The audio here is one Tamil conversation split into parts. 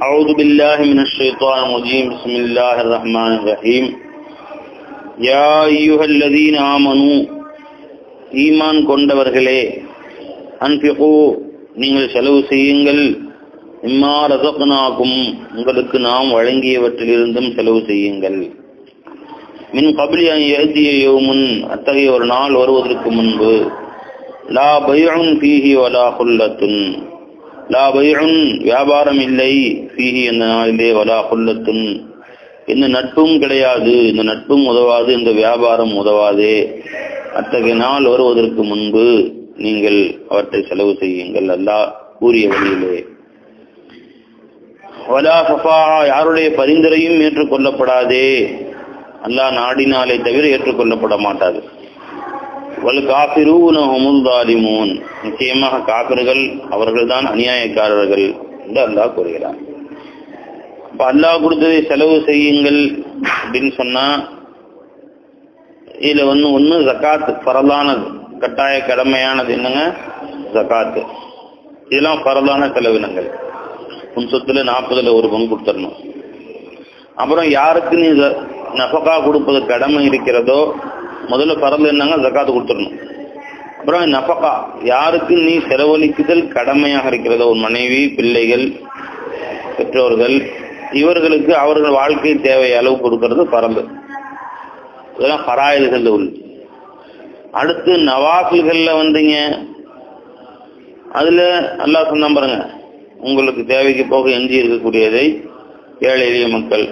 أعوذ بالله من الشيطان الرجيم بسم الله الرحمن الرحيم يا أيها الذين آمنوا ஈமான் கொண்டவர்களே அன்பிகு நீங்கள் செலவு செய்யுங்கள் இம்மா ரசக்னாக்கும் உங்களுக்கு நாம் வழங்கியவற்றிலிருந்தும் செலவு செய்யுங்கள் மின் கபிலி எழுதிய யோமுன் அத்தகைய ஒரு நாள் வருவதற்கு முன்பு லா பயுன் பீஹி வலா குல்லத்துன் லா பயுன் வியாபாரம் இல்லை பீஹி என்ற நாளிலே வலா குல்லத்துன் இந்த நட்பும் கிடையாது இந்த நட்பும் உதவாது இந்த வியாபாரம் உதவாதே அத்தகைய நாள் வருவதற்கு முன்பு நீங்கள் அவற்றை செலவு செய்யுங்கள் அல்லாஹ் கூறிய வழியிலே வலா சஃபா யாருடைய பரிந்துரையும் ஏற்றுக்கொள்ளப்படாதே அல்லாஹ் நாடினாலே தவிர ஏற்றுக்கொள்ளப்பட மாட்டாது வல் காபிரூன ஹுமுல் தாலிமூன் நிச்சயமாக காபிர்கள் அவர்கள்தான் அநியாயக்காரர்கள் என்று அல்லாஹ் கூறுகிறார் அப்ப அல்லாஹ் கொடுத்ததை செலவு செய்யுங்கள் அப்படின்னு சொன்னா இதுல ஒண்ணு ஒண்ணு ஜக்காத்து பரலானது கட்டாய கடமையானது என்னங்க ஜக்காத்து இதெல்லாம் பரலான செலவினங்கள் உன் சொத்துல நாற்பதுல ஒரு பங்கு கொடுத்துடணும் அப்புறம் யாருக்கு நீ நஃபகா கொடுப்பது கடமை இருக்கிறதோ முதல்ல பரல் என்னங்க ஜக்காத்து கொடுத்துடணும் அப்புறம் நஃபகா யாருக்கு நீ செலவழிக்குதல் கடமையாக இருக்கிறதோ ஒரு மனைவி பிள்ளைகள் பெற்றோர்கள் இவர்களுக்கு அவர்கள் வாழ்க்கை தேவை அளவு கொடுக்கறது பரம்பு இதெல்லாம் பராயல்கள் உள்ளது அடுத்து நவாஃபில்கள்ல வந்தீங்க அதுல அல்லாஹ் சொன்னா பாருங்க உங்களுக்கு தேவைக்கு போக எஞ்சி இருக்கக்கூடியதை ஏழை எளிய மக்கள்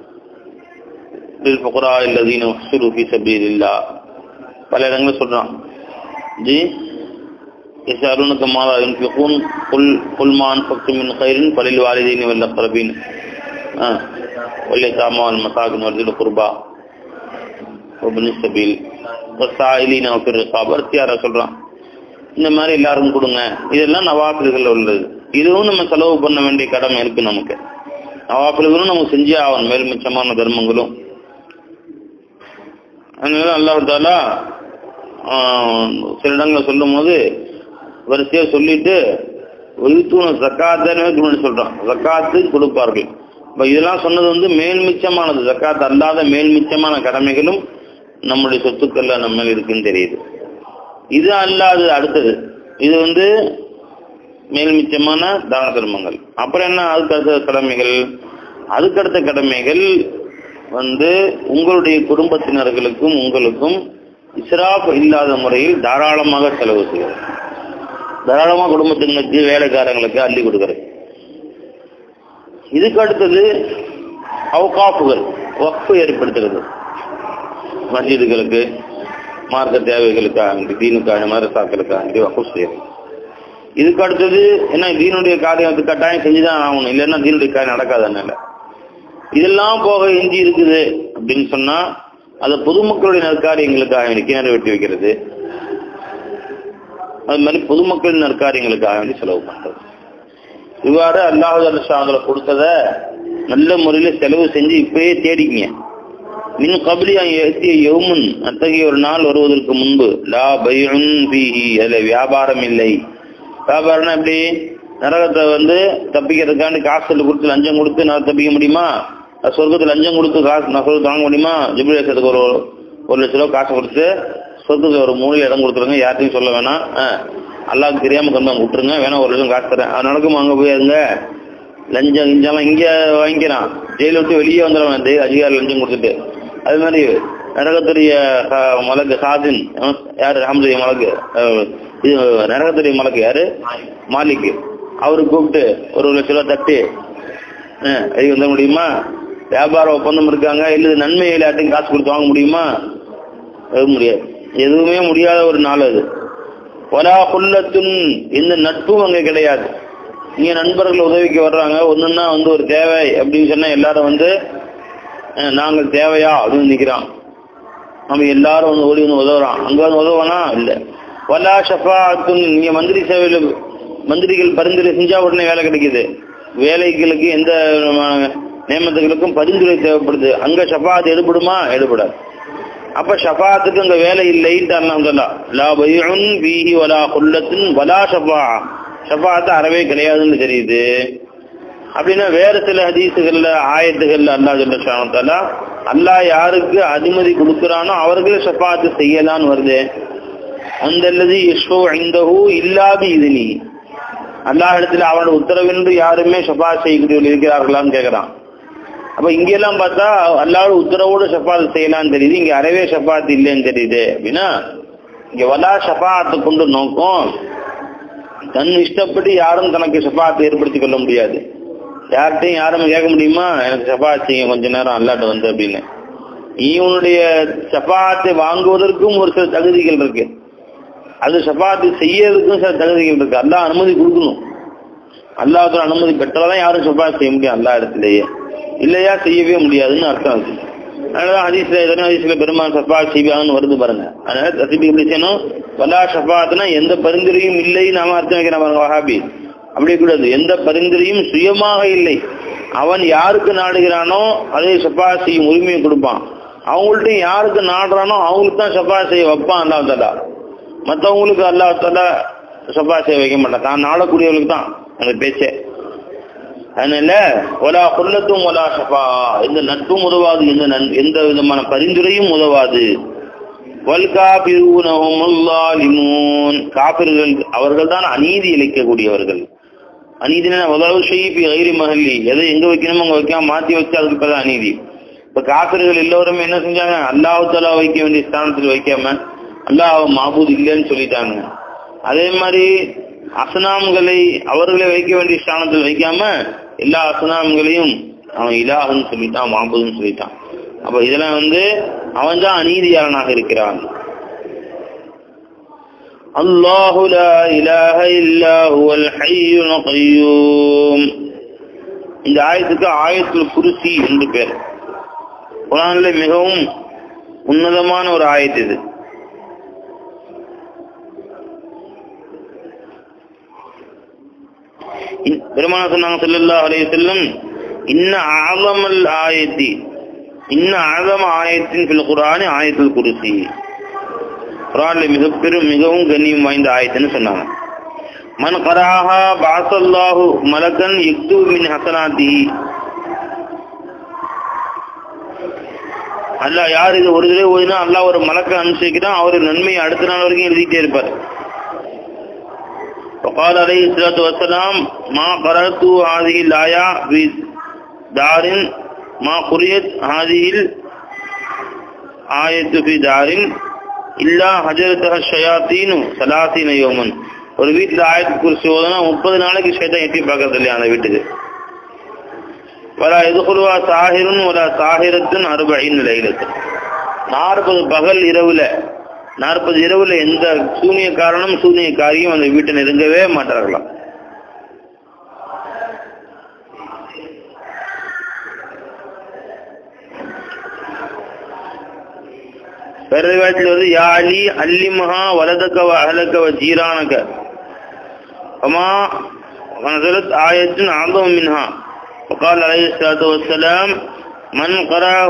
الفقراء الذين احصروا في سبيل الله பல இடங்களில் சொல்றான் ஜி يسألونك ماذا ينفقون قل قل ما أنفقتم من خير فللوالدين والأقربين آه واليتامى والمساكين وذي القربى وابن السبيل والسائلين وفي الرقاب அர்த்தியார சொல்றான் இந்த மாதிரி எல்லாரும் கொடுங்க இதெல்லாம் நவாப்பில்கள் உள்ளது இதுவும் நம்ம செலவு பண்ண வேண்டிய கடமை இருக்கு நமக்கு நவாப்பில்களும் நம்ம செஞ்சே ஆகணும் மேல் மிச்சமான தர்மங்களும் அதனால அல்லாஹாலா சில இடங்களை சொல்லும் போது வரிசையா சொல்லிட்டு ஒய்த்தூன ஜக்காத்தன்னு சொல்றான் ஜக்காத்து கொடுப்பார்கள் இப்ப இதெல்லாம் சொன்னது வந்து மேல்மிச்சமானது ஜக்காத் அல்லாத மேல்மிச்சமான கடமைகளும் நம்முடைய சொத்துக்கள்ல நம்ம மேல இருக்குன்னு தெரியுது இது அல்லாது அடுத்தது இது வந்து மேல்மிச்சமான தான தர்மங்கள் அப்புறம் என்ன அதுக்கு அடுத்த கடமைகள் அதுக்கடுத்த கடமைகள் வந்து உங்களுடைய குடும்பத்தினர்களுக்கும் உங்களுக்கும் இஸ்ராப் இல்லாத முறையில் தாராளமாக செலவு செய்வது தாராளமாக குடும்பத்தினருக்கு வேலைக்காரங்களுக்கு அள்ளி கொடுக்கறது இதுக்கு அடுத்தது அவகாப்புகள் வக்ஃபு ஏற்படுத்துறது மஸ்ஜிதுகளுக்கு மார்க்க தேவைகளுக்காக தீனுக்காக மதரசாக்களுக்காக வக்ஃபு செய்யறது இதுக்கு அடுத்தது என்ன தீனுடைய காரியம் கட்டாயம் செஞ்சுதான் ஆகணும் இல்லைன்னா தீனுடைய காரியம் நடக்காது அதனால இதெல்லாம் போக எஞ்சி இருக்குது அப்படின்னு சொன்னா அதை பொதுமக்களுடைய நற்காரியங்களுக்காக வேண்டி கிணறு வெட்டி வைக்கிறது அது மாதிரி பொதுமக்களின் நற்காரியங்களுக்காக வேண்டி செலவு பண்றது இவ்வாறு அல்லாஹால கொடுத்தத நல்ல முறையில செலவு செஞ்சு இப்பயே தேடிக்கங்க மின் கபலி ஏற்றிய யோமுன் அத்தகைய ஒரு நாள் வருவதற்கு முன்பு லா பையுன் பீஹி அதுல வியாபாரம் இல்லை வியாபாரம்னா எப்படி நரகத்தை வந்து தப்பிக்கிறதுக்காண்டி காசு கொடுத்து லஞ்சம் கொடுத்து நான் தப்பிக்க முடியுமா சொர்க்கத்தில் லஞ்சம் கொடுத்து காசு நான் சொல்ல வாங்க முடியுமா ஜிபிலேசத்துக்கு ஒரு ஒரு லட்ச ரூபா காசு கொடுத்து சொர்க்கத்தில் ஒரு மூணு இடம் கொடுத்துருங்க யார்ட்டையும் சொல்ல வேணாம் அல்லாவுக்கு தெரியாம கொண்டு வந்து விட்டுருங்க வேணா ஒரு லட்சம் காசு தரேன் அது நடக்குமா அங்கே போயிருங்க லஞ்சம் கிஞ்சம் இங்கே வாங்கிக்கிறான் ஜெயில விட்டு வெளியே வந்துடுவான் அதிகாரி லஞ்சம் கொடுத்துட்டு அது மாதிரி நரகத்துடைய மலக்கு சாதின் யாரு ராமதுடைய மலக்கு இது நரகத்துடைய மலக்கு யாரு மாலிக்கு அவரு கூப்பிட்டு ஒரு லட்ச ரூபா தட்டி அது வந்த முடியுமா வியாபார ஒப்பந்தம் இருக்காங்க இல்லது நன்மை எல்லாத்தையும் காசு கொடுத்து வாங்க முடியுமா அது முடியாது எதுவுமே முடியாத ஒரு நாள் அது ஒலா குல்லத்துன் இந்த நட்பும் அங்க கிடையாது நீங்க நண்பர்கள் உதவிக்கு வர்றாங்க ஒண்ணுன்னா வந்து ஒரு தேவை அப்படின்னு சொன்னா எல்லாரும் வந்து நாங்கள் தேவையா அப்படின்னு நிக்கிறான் நம்ம எல்லாரும் வந்து ஓடி வந்து உதவுறான் அங்க வந்து உதவானா இல்ல வலா ஷஃபாத்துன் நீங்க மந்திரி சேவையில மந்திரிகள் பரிந்துரை செஞ்சா உடனே வேலை கிடைக்குது வேலைகளுக்கு எந்த நியமனத்துகளுக்கும் பரிந்துரை தேவைப்படுது அங்க ஷஃபாத் எடுபடுமா எடுபடாது அப்ப ஷஃபாத்துக்கு அங்க வேலை இல்லைன்னு அல்லாஹ் சொல்லலாம் லா பையுன் ஃபீஹி வலா குல்லத்துன் வலா ஷஃபா ஷஃபாத் அறவே கிடையாதுன்னு தெரியுது அப்படின்னா வேற சில ஹதீசுகள்ல ஆயத்துகள்ல அல்லாஹ் சொல்ல அல்லாஹ் யாருக்கு அனுமதி கொடுக்கிறானோ அவர்களே ஷஃபாத்து செய்யலான்னு வருது அந்தல்லது யஷ்வோ ஐந்தஹு இல்லாது இதுனி அல்லாஹ் இடத்துல அவனோட உத்தரவின்றி யாருமே ஷஃபா செய்யக்கூடியவர்கள் இருக்கிறார்களான்னு கேட்கிறான் அப்ப இங்கெல்லாம் பார்த்தா அல்லாவோட உத்தரவோடு ஷஃபாத் செய்யலாம்னு தெரியுது இங்க அறவே ஷஃபாத் இல்லைன்னு தெரியுது அப்படின்னா இங்க வலா ஷஃபாத்தை கொண்டு நோக்கம் தன் இஷ்டப்படி யாரும் தனக்கு ஷஃபாத்தை ஏற்படுத்திக் கொள்ள முடியாது யார்கிட்டையும் யாரும் கேட்க முடியுமா எனக்கு ஷஃபாத் செய்ய கொஞ்ச நேரம் அல்லாட்ட வந்து அப்படின்னு நீ உன்னுடைய ஷஃபாத்தை வாங்குவதற்கும் ஒரு சில தகுதிகள் இருக்கு அது ஷஃபாத்து செய்யறதுக்கும் சில தகுதிகள் இருக்கு அல்லாஹ் அனுமதி கொடுக்கணும் அல்லாஹ் அனுமதி பெற்றாதான் யாரும் ஷஃபாத் செய்ய முடியும் அல்லா இடத்துலயே இல்லையா செய்யவே முடியாதுன்னு அர்த்தம் இருக்கு அதனாலதான் ஹதீஸ்ல எதனா ஹதீஸ்ல பெருமாள் ஷஃபா செய்வாங்கன்னு வருது பாருங்க அதனால தசிபி எப்படி செய்யணும் வலா ஷஃபாத்னா எந்த பரிந்துரையும் இல்லை நாம அர்த்தம் வைக்கிறோம் பாருங்க வஹாபி அப்படி கூடாது எந்த பரிந்துரையும் சுயமாக இல்லை அவன் யாருக்கு நாடுகிறானோ அதே ஷஃபா செய்யும் உரிமையை கொடுப்பான் அவங்கள்ட்ட யாருக்கு நாடுறானோ அவங்களுக்கு தான் ஷஃபா செய்ய வைப்பான் அல்லா தலா மற்றவங்களுக்கு அல்லா தலா ஷஃபா செய்ய வைக்க மாட்டான் தான் நாடக்கூடியவர்களுக்கு தான் அந்த பேச்சே அதனால ஒலா கொல்லத்தும் ஒலா ஷபா எந்த நட்பும் உதவாது எந்த நன் எந்த விதமான பரிந்துரையும் உதவாது காபிர்கள் அவர்கள் தான் அநீதி இழைக்கக்கூடியவர்கள் அநீதினா உதவு செய்யி ஐரி மகல்லி எதை எங்க வைக்கணுமோ அங்க வைக்காம மாத்தி வச்சு அதுக்கு பேர் அநீதி இப்ப காபிர்கள் எல்லோருமே என்ன செஞ்சாங்க அல்லாஹு தலா வைக்க வேண்டிய ஸ்தானத்தில் வைக்காம அல்லாஹ் மாபூத் இல்லைன்னு சொல்லிட்டாங்க அதே மாதிரி அசனாம்களை அவர்களை வைக்க வேண்டிய ஸ்தானத்தில் வைக்காம எல்லா அசனாம்களையும் அவன் இலாகுன்னு சொல்லிட்டான் மாபுதுன்னு சொல்லிட்டான் அப்ப இதெல்லாம் வந்து அவன் தான் அநீதியாளனாக இருக்கிறான் அல்லாஹு லா இலாஹ இல்லா ஹுவல் ஹய்யுல் கய்யூம் இந்த ஆயத்துக்கு ஆயத்துல் குருசி என்று பேர் குரான்ல மிகவும் உன்னதமான ஒரு ஆயத்து இது பெருமான சொன்னாங்க செல்லல்லா அலைய செல்லும் இன்ன ஆழமல் ஆயத்தி இன்ன ஆழம ஆயத்தின் பில் குரானி ஆயத்தில் குருசி குரான்ல மிக பெரும் மிகவும் கண்ணியம் வாய்ந்த ஆயத்துன்னு சொன்னாங்க மன் கராஹா பாசல்லாஹு மலக்கன் யுக்து மின் ஹசனாத்தி அல்லாஹ் யார் இது ஒரு தடவை ஓதினா அல்லாஹ் ஒரு மலக்க அனுப்பிச்சிக்கிறான் அவர் நன்மையை அடுத்த நாள் வரைக்கும் எழுதிட்டே இருப்பார் وقال عليه الصلاة والسلام ما قرأت هذه الآية في دار ما قرئت هذه الآية في دار إلا ஹஜரத்தஹ ஷயாத்தீனு சலாத்தீன யோமன் ஒரு வீட்டில் ஆயிரத்தி குறிச்சு ஓதுனா முப்பது நாளைக்கு ஷைத்தான் எட்டி பார்க்கறது இல்லையா அந்த வீட்டுக்கு வலா எதுகுருவா சாஹிருன் வலா சாஹிரத்தின் அறுபைன் லைலத்து நாற்பது பகல் இரவுல நாற்பது இரவுல எந்த சூனிய காரணம் சூனிய காரியம் அந்த வீட்டை நெருங்கவே மாட்டார்களாம் வேற விவாதத்தில் வந்து யா அலி அல்லிமஹா வலதக்க வ அஹலக்க வ ஜீரானக அமா نزلت آية أعظم منها وقال عليه الصلاة والسلام من قرأه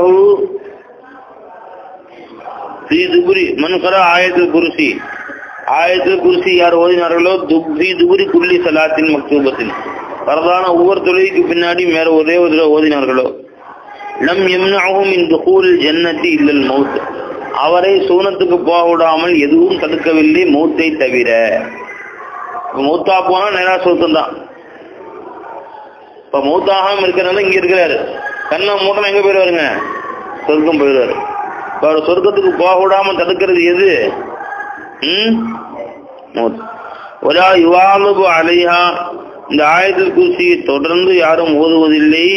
في دبر من قرأ آية الكرسي آية الكرسي யார் ஓதினார்களோ துப்ரி துபுரி குள்ளி சலாத்தின் மக்தூபத்தில் வரதான ஒவ்வொரு தொழிலுக்கு பின்னாடி மேல ஒரே ஒரு தடவை ஓதினார்களோ லம் எம்னாகும் இந்த துகூல் ஜன்னதி இல்லல் மௌத் அவரை சூனத்துக்கு போக விடாமல் எதுவும் தடுக்கவில்லை மௌத்தை தவிர மௌத்தா போனா நேரா சொர்க்கம் தான் இப்ப மௌத்தாகாம இருக்கிறனால இங்க இருக்கிறாரு கண்ணை மூட்டம் எங்க போயிடுவாருங்க சொர்க்கம் போயிடுவாரு இப்ப அவர் சொர்க்கத்துக்கு போக விடாம தடுக்கிறது எது ம் மௌத் ஒலா யுவாலுபு அலைஹா இந்த ஆயத்தில் குருசியை தொடர்ந்து யாரும் ஓதுவதில்லை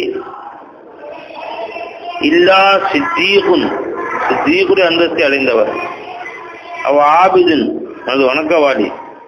இல்லா சித்தீகுன் சித்தீகுடைய அந்தஸ்தை அடைந்தவர் அவ ஆபிதன் அது வணக்கவாடி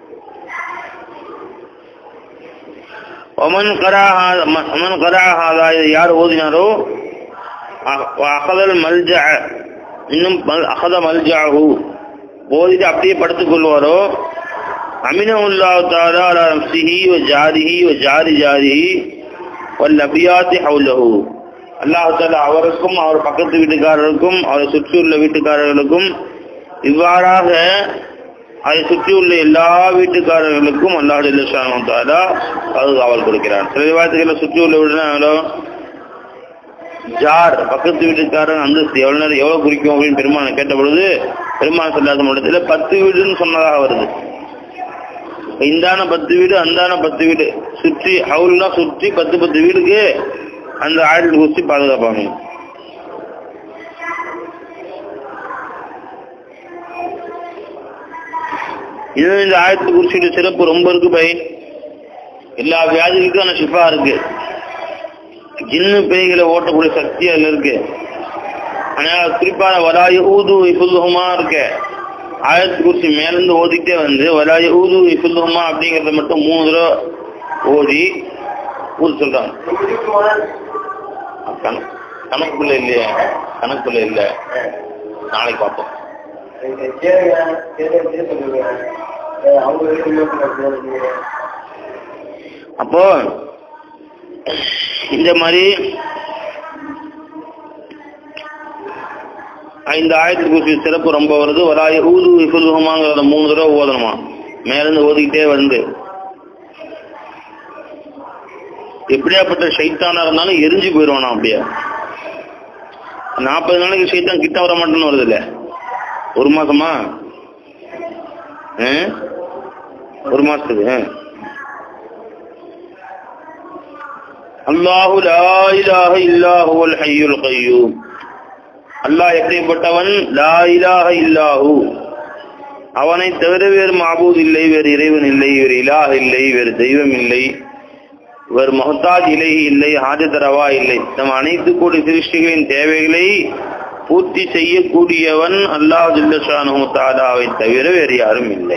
ஒமன் கராஹா ஒமன் கராஹாதா இதை யார் ஓதினாரோ அகதல் மல்ஜ இன்னும் அகத மல்ஜாஹு ஓதிட்டு அப்படியே படுத்துக் கொள்வாரோ அமினவுல்லா தாரா அலா நப்சிஹி வ ஜாரிஹி வ ஜாரி ஜாரிஹி வல் அபியாத்தி ஹவுலஹு அல்லாஹால அவருக்கும் அவர் பக்கத்து வீட்டுக்காரருக்கும் அவரை சுற்றியுள்ள வீட்டுக்காரர்களுக்கும் இவ்வாறாக அதை சுற்றி உள்ள எல்லா வீட்டுக்காரர்களுக்கும் அல்லாஹ் ஜல்லஷானு தாலா பாதுகாவல் கொடுக்கிறான் சில விவாதத்துக்களை சுற்றி உள்ள வீடுனா எவ்வளோ ஜார் பக்கத்து வீட்டுக்காரன் அந்தஸ்து எவ்வளவு நேரம் எவ்வளவு குறிக்கும் அப்படின்னு பெருமான கேட்ட பொழுது பெருமான சொல்லாத இடத்துல பத்து வீடுன்னு சொன்னதாக வருது இந்தான பத்து வீடு அந்தான பத்து வீடு சுற்றி ஹவுல்லாம் சுற்றி பத்து பத்து வீடுக்கு அந்த ஆயுள் குச்சி பாதுகாப்பாங்க இது இந்த ஆயத்து குறிச்சியோட சிறப்பு ரொம்ப இருக்கு பை எல்லா வியாதிகளுக்கும் ஷிஃபா இருக்கு ஜின்னு பேய்களை ஓட்டக்கூடிய சக்தி அதுல இருக்கு ஆனா குறிப்பான வராய ஊது இப்புல்லுமா இருக்கு ஆயத்து குறிச்சி மேலிருந்து ஓதிட்டே வந்து வராய ஊது இப்புல்லுமா அப்படிங்கறத மட்டும் மூணு தடவை ஓதி ஊர் சொல்றாங்க கண- கணக்குள்ள இல்லையே கணக்குள்ள இல்ல நாளைக்கு பார்ப்போம் அப்போ இந்த மாதிரி இந்த ஆயத்துக்கு குறித்த சிறப்பு ரொம்ப வருது வராய ஊது இஃபுல்ஹுமாங்கிறத மூணு தடவை ஓதணுமா மேலிருந்து ஓதிக்கிட்டே வந்து எப்படியாப்பட்ட சைத்தானா இருந்தாலும் எரிஞ்சு போயிடுவானா அப்படியே நாற்பது நாளைக்கு சைத்தான் கிட்ட வர மாட்டேன்னு வருது இல்ல ஒரு மாசமா ஆ? ஒரு மாசத்துக்கு ஆ. அல்லாஹு லா இலாஹ இல்லா ஹுவல் ஹய்யுல் கய்யூம் அல்லாஹ் எப்படிப்பட்டவன் லா இலாஹ இல்லாஹு அவனை தவிர வேறு மாபூத் இல்லை வேறு இறைவன் இல்லை வேறு இலாஹ் இல்லை வேறு தெய்வம் இல்லை வேறு மொஹத்தாஜ் இலை இல்லை ஹாஜதரவா இல்லை நம் அனைத்து கோடி சிருஷ்டிகளின் தேவைகளை பூர்த்தி செய்யக்கூடியவன் அல்லாஹ் ஜில்லஷானு தாலாவை தவிர வேறு யாரும் இல்லை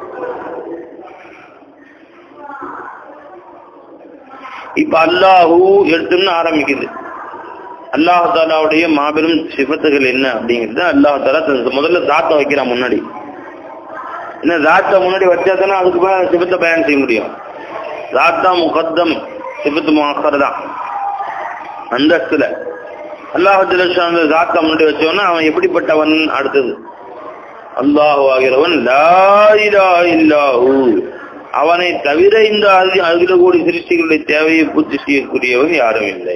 இப்ப அல்லாஹூ எடுத்துன்னு ஆரம்பிக்குது அல்லாஹ் தாலாவுடைய மாபெரும் சிபத்துகள் என்ன அப்படிங்கிறது அல்லாஹ் தாலா தன் முதல்ல தாத்தம் வைக்கிறான் முன்னாடி என்ன தாத்தா முன்னாடி வச்சா தானே அதுக்கு மேல சிபத்தை பயன் செய்ய முடியும் தாத்தா முகத்தம் சிபத்து முகர் தான் அந்தஸ்துல அல்லாஹ் ஜலஷான் தாத்தா முன்னாடி வச்சவன அவன் எப்படிப்பட்டவன் அடுத்தது அல்லாஹு ஆகிறவன் லா இலாஹ இல்லாஹு அவனை தவிர இந்த அதி- அகில கோடி சிருஷ்டிகளுடைய தேவையை பூர்த்தி செய்யக்கூடியவன் யாரும் இல்லை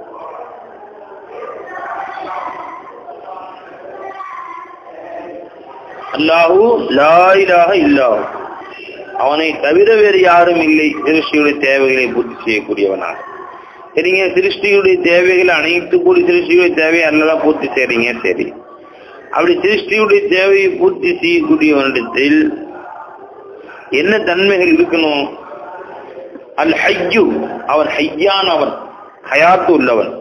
அல்லாஹு லா இலாஹ இல்லாஹு அவனை தவிர வேறு யாரும் இல்லை சிருஷ்டியுடைய தேவைகளை பூர்த்தி செய்யக்கூடியவனாக சரிங்க சிருஷ்டியுடைய தேவைகள் அனைத்து கூடி சிருஷ்டியுடைய தேவையை அல்லதான் பூர்த்தி செய்றீங்க சரி அப்படி சிருஷ்டியுடைய தேவையை பூர்த்தி செய்யக்கூடியவனிடத்தில் என்ன தன்மைகள் இருக்கணும் அல் ஹையு அவன் ஹையானவன் ஹயாத்து உள்ளவன்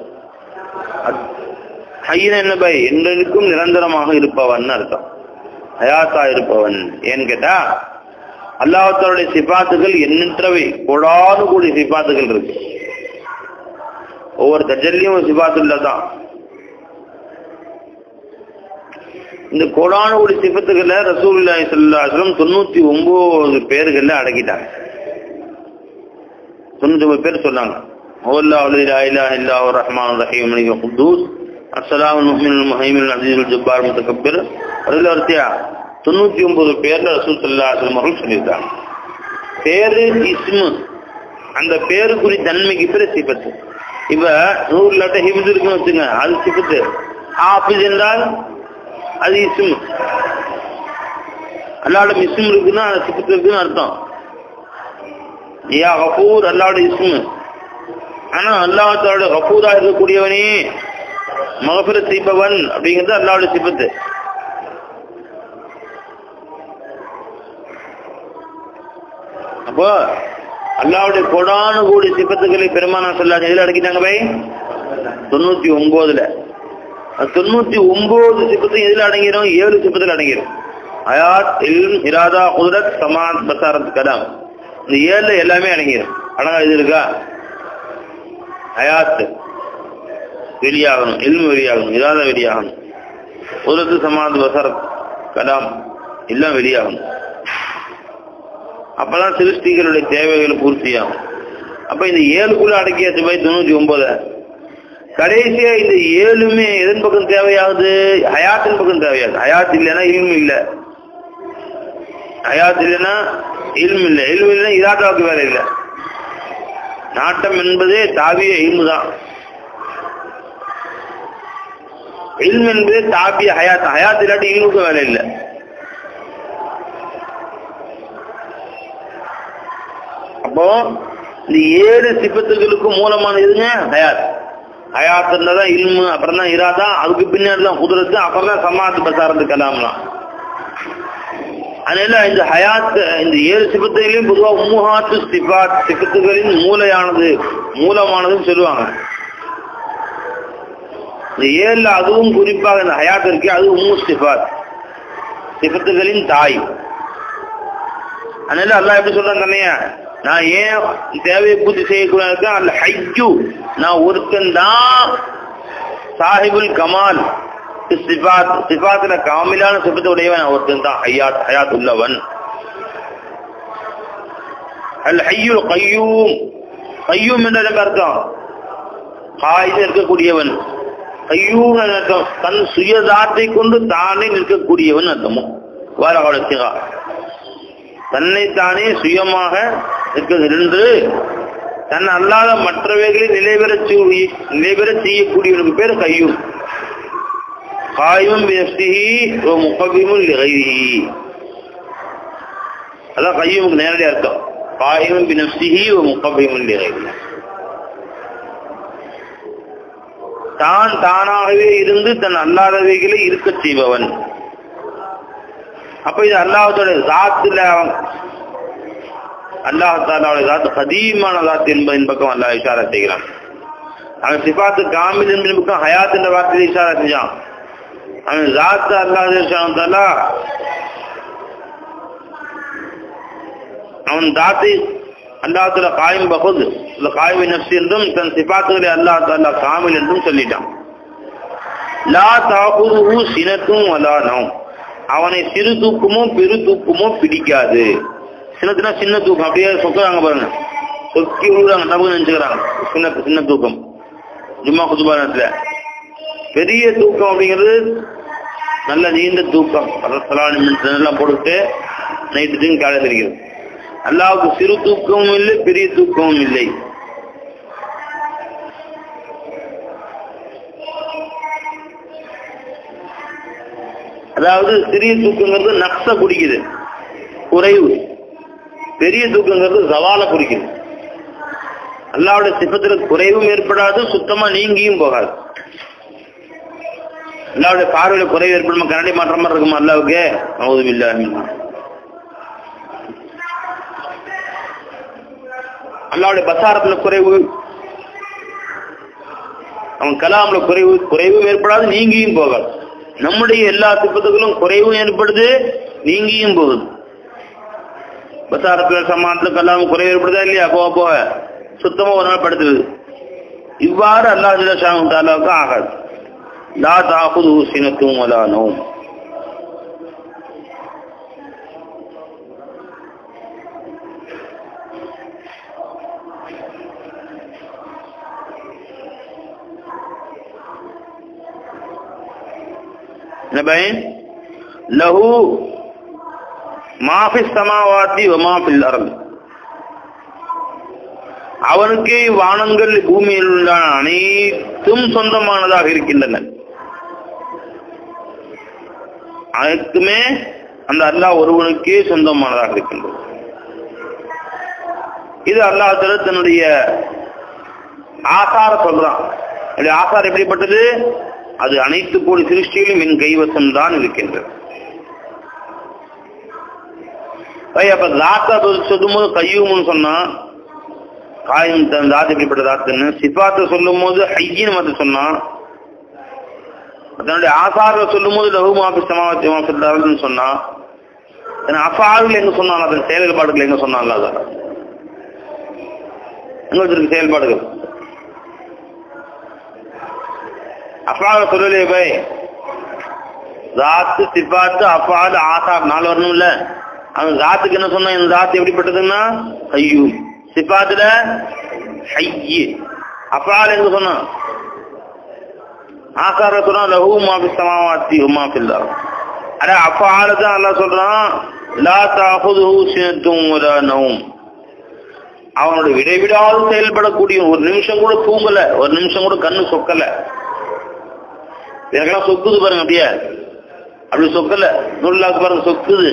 ஹையன் என்ன பை என்றென்றுக்கும் நிரந்தரமாக இருப்பவன் அர்த்தம் ஹயாத்தா இருப்பவன் ஏன்னு கேட்டா அல்லாஹாலுடைய சிபாத்துகள் எண்ணற்றவை கோடானு கூடிய சிபாத்துகள் இருக்கு ஒவ்வொரு தஜல்லையும் ஒரு சிபாத்துள்ள தான் இந்த கோடானு கூடி சிபத்துகளை ரசூலுல்லாஹி ஸல்லல்லாஹு அலைஹி வஸல்லம் தொண்ணூத்தி ஒன்பது பேர்கள்ல அடக்கிட்டாங்க தொண்ணூத்தி ஒன்பது பேர் சொன்னாங்க ஹுவல்லாஹு லா இலாஹ இல்லா ஹுவர் ரஹ்மானுர் ரஹீம் மலிகுல் குத்தூஸ் அஸ்ஸலாமு முஹ்மினுல் முஹைமினுல் அஸீஸுல் ஜப்பார் முத்தகப்பிர் அதுல வரிசையா தொண்ணூத்தி ஒன்பது பேர்ல ரசூல் ஸல்லல்லாஹு அலைஹி வஸல்லம் அவர்கள் சொல்லியிருக்காங்க பேரு இஸ்மு அந்த பேருக்குரிய தன்மைக்கு பேரு சிபத்து இப்ப நூறு லட்ட ஹிப்து இருக்குன்னு வச்சுங்க அது சிபத்து ஹாஃபிஸ் என்றால் அது இஸ்மு அல்லாட இஸ்மு இருக்குன்னா அது சிபத்து இருக்குன்னு அர்த்தம் யா கபூர் அல்லாட இஸ்மு ஆனா அல்லாஹாலோட கபூரா இருக்கக்கூடியவனே மகபிர செய்பவன் அப்படிங்கிறது அல்லாவோட சிபத்து அப்போ அல்லாவுடைய கொடான கூடி சிபத்துக்களை பெருமானா சொல்லாங்க எதுல அடக்கிட்டாங்க பை தொண்ணூத்தி ஒன்பதுல அந்த தொண்ணூத்தி ஒன்பது சிப்பத்தும் எதுல அடங்கிரும் ஏழு சிப்பத்துல அடங்கிரும் அயாத் இல்ம் இராதா குதிரத் சமாத் பசாரத் கலாம் இந்த ஏழுல எல்லாமே அடங்கிரும் அடங்கா இது இருக்கா அயாத் வெளியாகணும் இல்ம் வெளியாகணும் இராதா வெளியாகணும் குதிரத்து சமாத் பசாரத் கலாம் எல்லாம் வெளியாகணும் அப்பதான் சிருஷ்டிகளுடைய தேவைகள் பூர்த்தியாகும் அப்ப இந்த ஏழுக்குள்ள அடக்கியாச்சு போய் தொண்ணூத்தி ஒன்பது கடைசியா இந்த ஏழுமே எதன் பக்கம் தேவையாகுது ஹயாத்தின் பக்கம் தேவையாகுது ஹயாத் இல்லைன்னா இல்மு இல்ல ஹயாத் இல்லைன்னா இல்மு இல்லை இல்மு இல்லை இராதாவுக்கு வேலை இல்லை நாட்டம் என்பதே தாவிய இல்மு தான் இல்மு என்பது தாபிய ஹயாத் ஹயாத் இல்லாட்டி இல்முக்கு வேலை இல்லை அப்போ இந்த ஏழு சிப்பத்துகளுக்கு மூலமான எதுங்க ஹயாத் ஹயாத் தான் இல்மு அப்புறம் தான் இராதா அதுக்கு பின்னாடி தான் குதிரத்து அப்புறம் தான் சமாத்து பசாரத்து கலாம்லாம் அதனால இந்த ஹயாத் இந்த ஏழு சிபத்துகளையும் பொதுவாக உம்முஹாத்து சிபாத் சிபத்துகளின் மூலையானது மூலமானதுன்னு சொல்லுவாங்க இந்த ஏழுல அதுவும் குறிப்பாக இந்த ஹயாத் இருக்கு அது உம்மு சிபாத் சிபத்துகளின் தாய் அதனால அல்லாஹ் எப்படி சொல்றான் தன்னையா நான் ஏன் தேவையை பூர்த்தி செய்யக்கூடாது அல்ல ஹைஜு நான் ஒருத்தன் தான் சாஹிபுல் கமால் சிபாத் சிபாத்துல காமிலான சிபத்தை உடையவன் ஒருத்தன் தான் ஹயாத் ஹயாத் உள்ளவன் அல் ஹையுல் கையூம் கையூம் என்ற அர்த்தம் காய்ந்து இருக்கக்கூடியவன் கையூம் என்ற அர்த்தம் தன் சுயதாத்தை கொண்டு தானே நிற்கக்கூடியவன் அர்த்தமும் வாரகால சிகா தன்னைத்தானே சுயமாக நின்று தன் அல்லாத மற்றவைகளை நிலைபெற நிலைபெற செய்யக்கூடியவனுக்கு பேர் கையும் காயும் முகபிமும் அதான் கையுமுக்கு நேரடி அர்த்தம் காயும் பினப்சிஹி முகபிமும் தான் தானாகவே இருந்து தன் அல்லாதவைகளை இருக்க செய்பவன் அப்ப இது அல்லாஹத்தோட ஜாத்துல அல்லாஹாலாவோட ஜாத்து கதீமான ஜாத்து என்பதின் பக்கம் அல்லாஹ் இஷாரா செய்கிறான் அவன் சிபாத்து காமில் என்பதின் பக்கம் ஹயாத் என்ற வார்த்தையை இஷாரா செஞ்சான் அவன் ஜாத்து அல்லாஹாலா அவன் தாத்தை அல்லாஹத்துல காயம் பகுது இந்த காய்வை நப்சி என்றும் தன் சிபாத்துகளை அல்லாஹ் தாலா காமில் என்றும் சொல்லிட்டான் லா தாகுது சினத்தும் வலா நம் அவனை சிறு தூக்கமோ பெரு தூக்கமோ பிடிக்காது சின்னத்துனா சின்ன தூக்கம் அப்படியே சொக்குறாங்க பாருங்க சொக்கி விழுறாங்க நமக்கு நினைச்சுக்கிறாங்க சின்ன சின்ன தூக்கம் ஜும்மா குதுபானத்துல பெரிய தூக்கம் அப்படிங்கிறது நல்ல நீண்ட தூக்கம் எல்லாம் போட்டுட்டு நைட்டு காலை தெரிகிறது அல்லாவுக்கு சிறு தூக்கமும் இல்லை பெரிய தூக்கமும் இல்லை அதாவது சிறிய தூக்கங்கிறது நக்ச குடிக்குது குறைவு பெரிய தூக்கங்கிறது சவால குடிக்குது அல்லாவுடைய சிப்பத்துல குறைவும் ஏற்படாது சுத்தமா நீங்கியும் போகாது அல்லாவுடைய பார்வையில குறைவு ஏற்படுமா கரண்டி மாற்ற மாதிரி இருக்குமா அல்லாவுக்கு அவுது இல்ல அல்லாவுடைய பசாரத்துல குறைவு அவன் கலாம்ல குறைவு குறைவும் ஏற்படாது நீங்கியும் போகாது நம்முடைய எல்லா சிப்பத்துகளும் குறைவும் ஏற்படுது நீங்கியும் போகுது பசாரத்துல சமானத்துல கலாம் குறைவு ஏற்படுதா இல்லையா போக போக சுத்தமா ஒரு நாள் படுத்துது இவ்வாறு அல்லாஹ் தாலாவுக்கு ஆகாது லா தாகுது சினத்தும் வலா நோம் நபைன் லஹு மாஃபி சமாவாத்தி வமாஃபில் அருள் அவனுக்கே வானங்கள் பூமியில் உள்ள அனைத்தும் சொந்தமானதாக இருக்கின்றன அனைத்துமே அந்த அல்லாஹ் ஒருவனுக்கே சொந்தமானதாக இருக்கின்றது இது அல்லாஹ் தன்னுடைய ஆசார சொல்றான் ஆசார் எப்படிப்பட்டது அது அனைத்து கோடி சிருஷ்டிகளும் என் கைவசம் தான் இருக்கின்றது அப்ப தாத்தா சொல்லும் போது கையும்னு சொன்னா காயம் தாத்து எப்படிப்பட்ட தாத்துன்னு சிபாத்தை சொல்லும் போது ஹையின்னு மட்டும் சொன்னான் தன்னுடைய ஆசார சொல்லும் போது லகு மாபி சமாவத்தி மாசின்னு சொன்னான் தன் அசார்கள் எங்க சொன்னான் அதன் செயல்பாடுகள் எங்க சொன்னான் அதான் எங்க வச்சிருக்கு செயல்பாடுகள் அஃபால சொல்லலையே பை ஜாத்து சிபாத்து அஃபால் ஆசார் நாலு வரணும்ல அவன் ஜாத்துக்கு என்ன சொன்னா இந்த ஜாத்து எப்படிப்பட்டதுன்னா ஐயோ சிபாத்துல ஹையி அஃபால் எங்க சொன்னான் ஆசார சொன்னா லஹு மாபி சமாவாத்தி உமா பில்லா அட அஃபால தான் அல்லா சொல்றான் லா தாகுதுஹு சினத்தும் வலா நவும் அவனோட விடைவிடாது செயல்படக்கூடிய ஒரு நிமிஷம் கூட தூங்கல ஒரு நிமிஷம் கூட கண்ணு சொக்கல எனக்கெல்லாம் சொக்குது பாருங்க அப்படியே அப்படி சொக்கல நூறுலாக்கு பாருங்க சொக்குது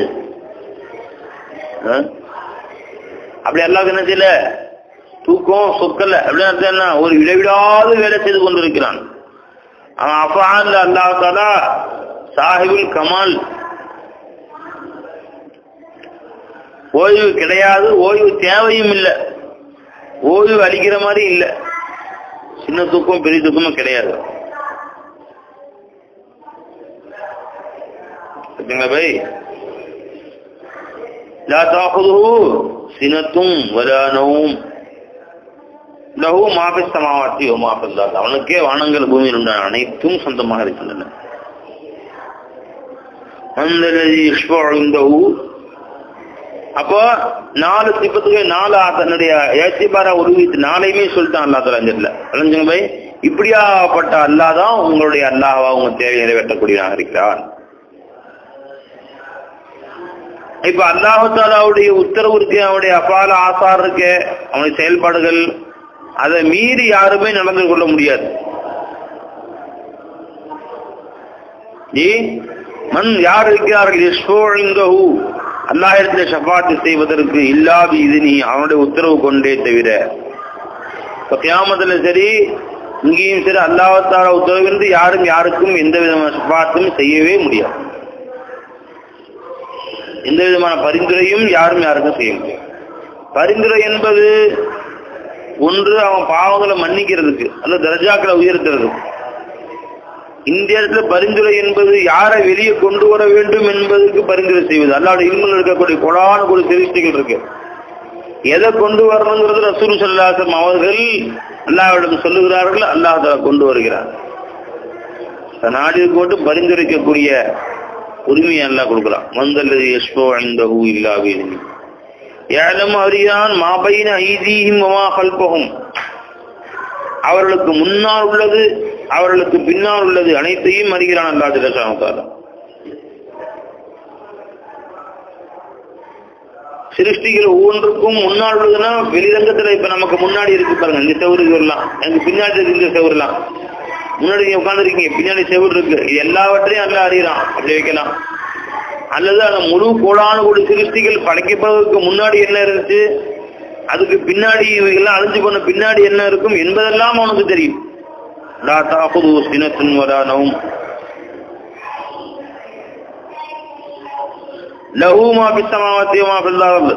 ஆ? அப்படி அல்லாஹ் என்ன செய்யல தூக்கம் சொக்கல அப்படின்னு அர்த்தம் என்ன ஒரு இடைவிடாது வேலை செய்து கொண்டிருக்கிறான் அவன் அஃபான் அல்லாஹ் தாலா சாஹிபுல் கமால் ஓய்வு கிடையாது ஓய்வு தேவையும் இல்லை ஓய்வு அளிக்கிற மாதிரி இல்லை சின்ன தூக்கம் பெரிய தூக்கமும் கிடையாது ஓகேங்களா பை லா தாகுதுஹு சினத்தும் வலா நவும் லஹு மாஃபி சமாவாத்தி வ மாஃபி அல்லாஹ் அவனுக்கே வானங்கள் பூமியில் உண்டான அனைத்தும் சொந்தமாக இருக்கின்றன மந்தல்லதி யஷ்ஃபஉ இந்தஹு அப்போ நாலு சிப்பத்துக்கு நாலு தன்னுடைய ஏசிபாரா உருவித்து நாளையுமே சொல்லிட்டான் அல்லா தலா இந்த விளைஞ்சுங்க பை இப்படியாப்பட்ட அல்லாஹ் தான் உங்களுடைய அல்லாஹ்வா உங்க தேவை நிறைவேற்றக்கூடியவனாக இருக்கிறான் இப்ப அல்லாஹு தாலாவுடைய உத்தரவு இருக்கு அவனுடைய அபால ஆசார் இருக்கு அவனுடைய செயல்பாடுகள் அதை மீறி யாருமே நடந்து கொள்ள முடியாது ஏ மண் யார் இருக்கிறார்கள் யஷ்போழிங்கஹு அல்லாஹிடத்தில் ஷபாத்து செய்வதற்கு இல்லாது இது நீ அவனுடைய உத்தரவு கொண்டே தவிர இப்ப கியாமத்துல சரி இங்கேயும் சரி அல்லாஹால உத்தரவின்றி யாரும் யாருக்கும் எந்த விதமான ஷபாத்தும் செய்யவே முடியாது எந்த விதமான பரிந்துரையும் யாரும் யாருக்கும் செய்ய முடியாது பரிந்துரை என்பது ஒன்று அவன் பாவங்களை மன்னிக்கிறதுக்கு அல்ல தர்ஜாக்களை உயர்த்துறதுக்கு இந்த இடத்துல பரிந்துரை என்பது யாரை வெளியே கொண்டு வர வேண்டும் என்பதற்கு பரிந்துரை செய்வது அல்லாட இருமல் இருக்கக்கூடிய கொடான ஒரு சிருஷ்டிகள் இருக்கு எதை கொண்டு வரணுங்கிறது ரசூல் சல்லாசம் அவர்கள் அல்லாவிடம் சொல்லுகிறார்கள் அல்லாஹ் தஆலா கொண்டு வருகிறார் நாடு போட்டு பரிந்துரைக்கக்கூடிய உரிமையை அல்லாஹ் கொடுக்கிறான் மந்தல்லது யஷ்போ ஐந்தஹு இல்லா வீதினி ஏலம் அறியான் மாபைன ஐதீஹிம் வமா கல்பகும் அவர்களுக்கு முன்னால் உள்ளது அவர்களுக்கு பின்னால் உள்ளது அனைத்தையும் அறிகிறான் அல்லா திரசாமத்தால சிருஷ்டிகள் ஒவ்வொன்றுக்கும் முன்னால் உள்ளதுன்னா வெளிரங்கத்துல இப்ப நமக்கு முன்னாடி இருக்கு பாருங்க இந்த செவரு வரலாம் எனக்கு பின்னாடி இருக்கு இந்த செவருலாம் முன்னாடி நீங்க உட்காந்துருக்கீங்க பின்னாடி செவரு இருக்கு இது எல்லாவற்றையும் அல்ல அறியலாம் அப்படி வைக்கலாம் அல்லது அந்த முழு கோடான ஒரு சிருஷ்டிகள் படைக்கப்படுவதற்கு முன்னாடி என்ன இருந்துச்சு அதுக்கு பின்னாடி இவைகள்லாம் அழிஞ்சு போன பின்னாடி என்ன இருக்கும் என்பதெல்லாம் அவனுக்கு தெரியும் லா தாகுது சினத்துன் வரா நவும் லஹு மா பிஸ் சமாவாத்தி வ மா ஃபில் அர்த்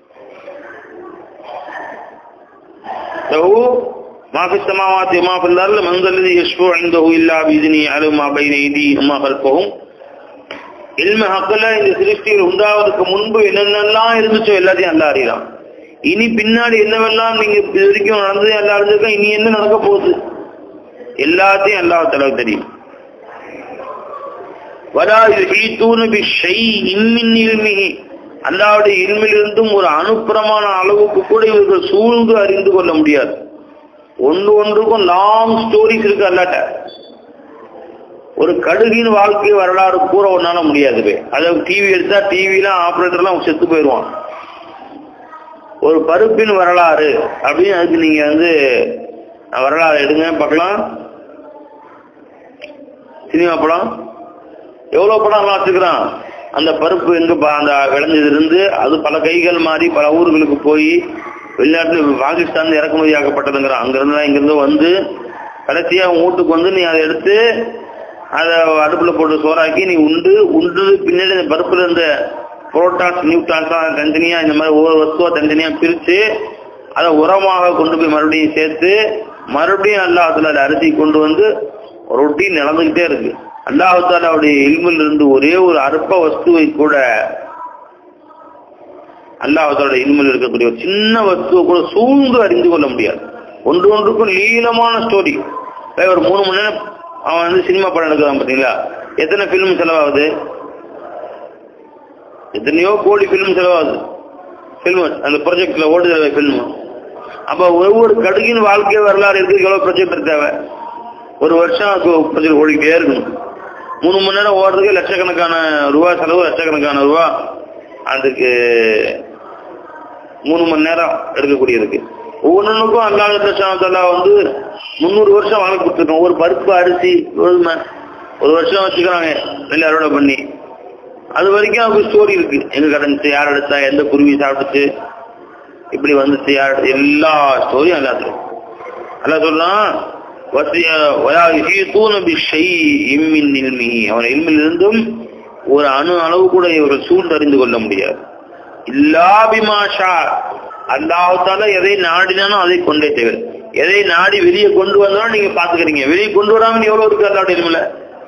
லஹு மா பிஸ் சமாவாத்தி வ மா ஃபில் அர்த் மன் தல்லதி யஷ்ஃபு இன்தஹு இல்லா பிஇذنி அலு மா பைன ஐதீஹிம் வ மா கல்ஃபஹும் இல்ம ஹக்கல இந்த சிருஷ்டிகள் உண்டாவதற்கு முன்பு என்னென்னலாம் இருந்துச்சோ எல்லாத்தையும் அல்லா அறியலாம் இனி பின்னாடி என்னவெல்லாம் நீங்க இது வரைக்கும் நடந்தது எல்லாம் அறிஞ்சிருக்கோம் இனி என்ன நடக்க போகுது எல்லாத்தையும் அல்லாஹ் தலவு தெரியும் வரா யுஹீதூன பிஷைஇன் மின் இல்மிஹி அல்லாஹ்வுடைய இல்மிலிருந்தும் ஒரு அணுப்புறமான அளவுக்கு கூட இவர்கள் சூழ்ந்து அறிந்து கொள்ள முடியாது ஒன்று ஒன்றுக்கும் லாங் ஸ்டோரிஸ் இருக்கு அல்லாட்ட ஒரு கடுகின் வாழ்க்கை வரலாறு கூற ஒன்னால முடியாது அதை டிவி எடுத்தா டிவிலாம் ஆபரேட்டர்லாம் செத்து போயிடுவான் ஒரு பருப்பின் வரலாறு அப்படின்னு அதுக்கு நீங்க வந்து வரலாறு எடுங்க பார்க்கலாம் சினிமா படம் எவ்வளவு படம் எல்லாம் வச்சுக்கிறான் அந்த பருப்பு எங்க ப- அந்த விளைஞ்சதுல இருந்து அது பல கைகள் மாறி பல ஊர்களுக்கு போய் வெளிநாட்டுல பாகிஸ்தான் இறக்குமதி ஆக்கப்பட்டதுங்கிறான் அங்கிருந்து இங்கிருந்து வந்து கடைசியா உன் வீட்டுக்கு வந்து நீ அதை எடுத்து அதை அடுப்புல போட்டு சோறாக்கி நீ உண்டு உண்டு பின்னாடி அந்த பருப்புல இருந்த புரோட்டான்ஸ் நியூட்ரான்ஸ் தனித்தனியா இந்த மாதிரி ஒவ்வொரு வஸ்துவா தனித்தனியா பிரிச்சு அதை உரமாக கொண்டு போய் மறுபடியும் சேர்த்து மறுபடியும் அல்லாஹத்துல அரிசி கொண்டு வந்து ரொட்டீன் நடந்துகிட்டே இருக்கு அல்லாஹாலாவுடைய இல்மில் இருந்து ஒரே ஒரு அற்ப வஸ்துவை கூட அல்லாஹாலோட இல்மில் இருக்கக்கூடிய ஒரு சின்ன வஸ்துவை கூட சூழ்ந்து அறிந்து கொள்ள முடியாது ஒன்று ஒன்றுக்கும் லீலமான ஸ்டோரி ஒரு மூணு மணி நேரம் அவன் வந்து சினிமா படம் எடுக்கிறான் பார்த்தீங்களா எத்தனை ஃபிலிம் செலவாகுது எத்தனையோ கோடி ஃபிலிம் செலவாகுது ஃபில்ம் அந்த ப்ரொஜெக்ட்ல ஓடுதல் ஃபில்ம் அப்ப ஒவ்வொரு கடுகின் வாழ்க்கை வரலாறு இருக்கு எவ்வளவு ப்ரொஜெக்ட் தேவை ஒரு வருஷம் ப்ரொஜெக்ட் ஓடிக்கிட்டே இருக்கணும் மூணு மணி நேரம் ஓடுறதுக்கு லட்சக்கணக்கான ரூபா செலவு லட்சக்கணக்கான ரூபா அதுக்கு மூணு மணி நேரம் எடுக்கக்கூடியதுக்கு ஒவ்வொன்றுக்கும் அல்லாஹ் வந்து முந்நூறு வருஷம் வாங்கி கொடுத்துருக்கோம் ஒரு பருப்பு அரிசி கோதுமை ஒரு வருஷம் வச்சுக்கிறாங்க நெல் அறுவடை பண்ணி அது வரைக்கும் அவங்க ஸ்டோரி இருக்கு எங்க கிடந்துச்சு யார் எடுத்தா எந்த குருவி சாப்பிட்டுச்சு இப்படி வந்துச்சு யார் எடுத்து- எல்லா ஸ்டோரியும் எல்லாத்துக்கும் அல்ல சொல்லலாம் அவன் இருந்தும் ஒரு அணு அளவு கூட இவர்கள் சூழ்ந்தறிந்து கொள்ள முடியாது இல்லாபிமாஷா அல்லாஹால எதை நாடினாலும் அதை கொண்டே தவிர எதை நாடி வெளியே கொண்டு வந்தாலும் நீங்க பாத்துக்கிறீங்க வெளியே கொண்டு வராம எவ்வளவு இருக்கு அல்லாவுடைய இருமல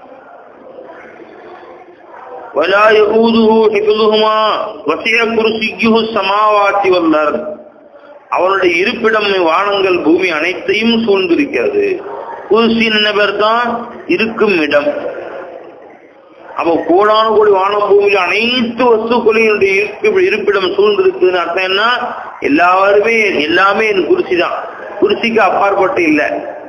ولا يؤوده حفظهما وسع كرسيه السماوات والارض அவனுடைய இருப்பிடம் வானங்கள் பூமி அனைத்தையும் சூழ்ந்திருக்கிறது குருசின் என்ன பேர் தான் இருக்கும் இடம் அப்போ கோடான கோடி வானம் பூமியில அனைத்து வஸ்துக்களையும் இருப்பு இருப்பிடம் சூழ்ந்திருக்குதுன்னு அர்த்தம் என்ன எல்லாருமே எல்லாமே என் குருசி தான் குருசிக்கு அப்பாற்பட்டு இல்லை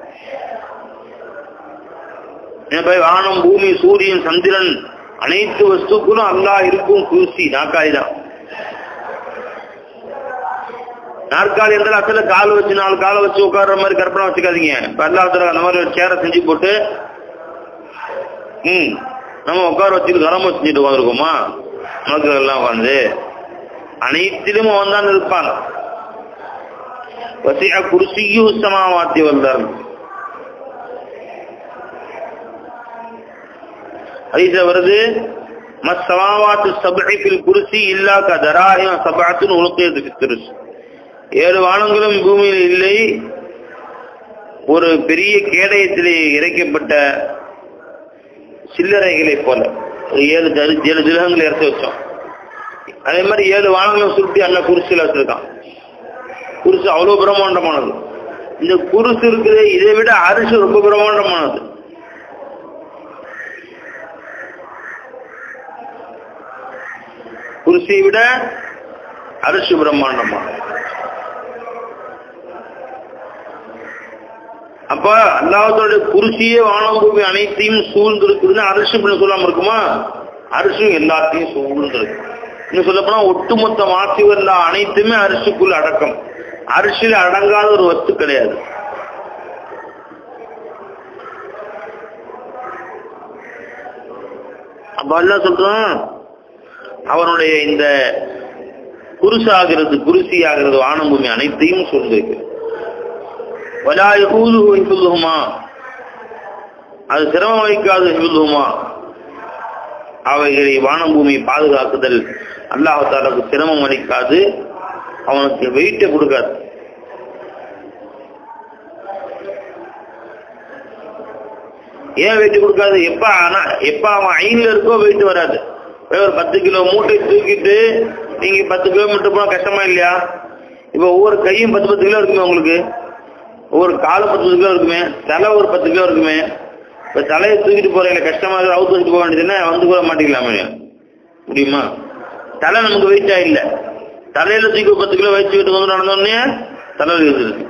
எனவே வானம் பூமி சூரியன் சந்திரன் அனைத்து வஸ்துக்களும் அல்லாஹ் இருக்கும் குருசி நாக்காளி தான் நாற்காலி இருந்தாலும் அசல கால் வச்சு நாலு காலை வச்சு உட்கார்ற மாதிரி கற்பனை வச்சுக்காதீங்க இப்ப அல்லாஹ் அந்த மாதிரி ஒரு சேரை செஞ்சு போட்டு ம் நம்ம உட்கார வச்சுட்டு கரம்ப செஞ்சுட்டு உட்காந்துருக்கோமா மக்கள் எல்லாம் உட்காந்து அனைத்திலும் அவன் தான் இருப்பான் வசிய குருசியு சமாவாத்தி வந்தார் ஹதீஸ்ல வருது மஸ்ஸமாவாத்து சப்இ ஃபில் குர்சி இல்லா கதராஹிம் சபஅத்துன் உலுக்கியது ஃபித் துருஸ் ஏழு வானங்களும் பூமியில் இல்லை ஒரு பெரிய கேடயத்திலே இறைக்கப்பட்ட சில்லறைகளை போல ஒரு ஏழு தரு ஏழு திரகங்களை இறச்சி வச்சோம் அதே மாதிரி ஏழு வானங்களும் சுருட்டி அல்ல குருசியில் வச்சிருக்கான் குருசு அவ்வளவு பிரம்மாண்டமானது இந்த குருசு இருக்குது இதை விட அரிசி ரொம்ப பிரம்மாண்டமானது குருசியை விட அரிசி பிரம்மாண்டமானது அப்ப அல்லாஹத்தோட குருசியே வானம் பூமி அனைத்தையும் சூழ்ந்து இருக்குதுன்னு அரிசி சொல்லாம இருக்குமா அரிசும் எல்லாத்தையும் சூழ்ந்து இருக்கு இன்னும் சொல்ல போனா ஒட்டுமொத்த மாசிவல்லா அனைத்துமே அரிசிக்குள் அடக்கம் அரிசியில் அடங்காத ஒரு வஸ்து கிடையாது அப்ப அல்லா சொல்றான் அவனுடைய இந்த குருசு ஆகிறது குருசி ஆகிறது வானம் பூமி அனைத்தையும் சூழ்ந்திருக்கு வலா யகூதுஹு ஹிஃபுதுஹுமா அது சிரமம் வைக்காது ஹிஃபுதுஹுமா அவைகளை வானம் பூமி பாதுகாக்குதல் அல்லாஹாலுக்கு சிரமம் அளிக்காது அவனுக்கு வெயிட்டை கொடுக்காது ஏன் வெயிட் கொடுக்காது எப்ப ஆனா எப்ப அவன் ஐன்ல இருக்கோ வெயிட் வராது ஒரு பத்து கிலோ மூட்டை தூக்கிட்டு நீங்க பத்து கிலோமீட்டர் போனா கஷ்டமா இல்லையா இப்ப ஒவ்வொரு கையும் பத்து பத்து கிலோ இருக்குமே உங்களுக்கு ஒவ்வொரு காலம் பத்து கிலோ இருக்குமே தலை ஒரு பத்து கிலோ இருக்குமே இப்ப தலையை தூக்கிட்டு போறீங்க கஷ்டமா இருக்கு அவுத்து வச்சுட்டு போக வேண்டியதுன்னா வந்து கூட மாட்டிக்கலாமே முடியுமா தலை நமக்கு வெயிட்டா இல்ல தலையில தூக்கி பத்து கிலோ வச்சுக்கிட்டு வந்து நடந்தோடனே தலை இருக்குது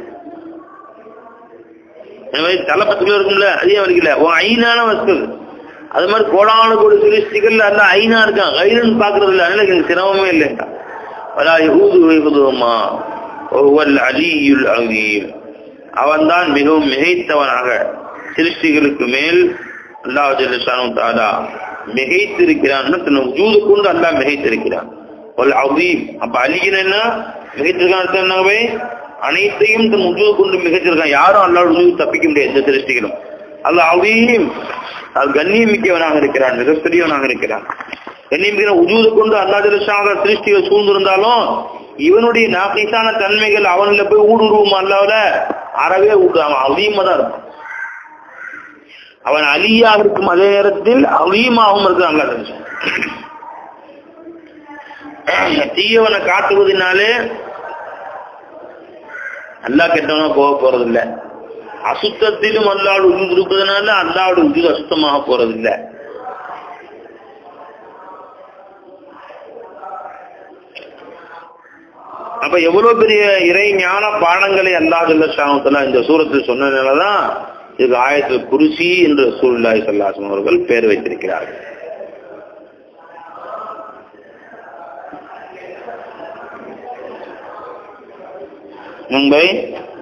எனவே தலை பத்து கிலோ இருக்கும்ல அதே வலிக்கல உன் ஐநான வஸ்து அது மாதிரி கோடான கோடி சிருஷ்டிகள் அல்ல ஐநா இருக்கான் ஐநன் பாக்குறது இல்லை அதனால எனக்கு சிரமமே இல்லைங்க வலா யூது வைவதுமா ஒவ்வொரு அலியுல் அலீம் அவன்தான் மிகவும் மிகைத்தவனாக சிருஷ்டிகளுக்கு மேல் அல்லாஹ் ஜல்லிசானு தாதா மிகைத்திருக்கிறான் தன் உஜூது கொண்டு அல்லாஹ் மிகைத்திருக்கிறான் ஒரு அவீம் அப்ப அலியின் என்ன மிகைத்திருக்கான் என்னவே அனைத்தையும் தன் உஜூது கொண்டு மிகைத்திருக்கான் யாரும் அல்லாஹ் உஜூது தப்பிக்க முடியாது எந்த சிருஷ்டிகளும் அல்லாஹ் அவீம் அது கண்ணியம் மிக்கவனாக இருக்கிறான் மிகப்பெரியவனாக இருக்கிறான் கண்ணியம் மிக்க உஜூது கொண்டு அல்லா ஜல்லிசான சிருஷ்டிகள் சூழ்ந்திருந்தாலும் இவனுடைய நாகீசான தன்மைகள் அவனில் போய் ஊடுருவும் அல்லாவில அறவே ஊடு அவன் அவீமா தான் இருக்கும் அவன் அலியாக இருக்கும் அதே நேரத்தில் அவீமாகவும் இருக்கு அல்லா தெரிஞ்சு தீயவனை காட்டுவதனாலே அல்லா கெட்டவனா போக போறது இல்ல அசுத்தத்திலும் அல்லாவோட உஜூது இருப்பதனால அல்லாவோட உஜூது அசுத்தமாக போறது இல்லை அப்ப எவ்வளவு பெரிய இறை ஞான பாடங்களை அல்லாஹல்ல சாமத்துல இந்த சூரத்தில் சொன்னதுனாலதான் இதுக்கு ஆயத்தில் குருசி என்று சூழ்நிலை சொல்லாசம் அவர்கள் பேர் வைத்திருக்கிறார்கள் என்பதை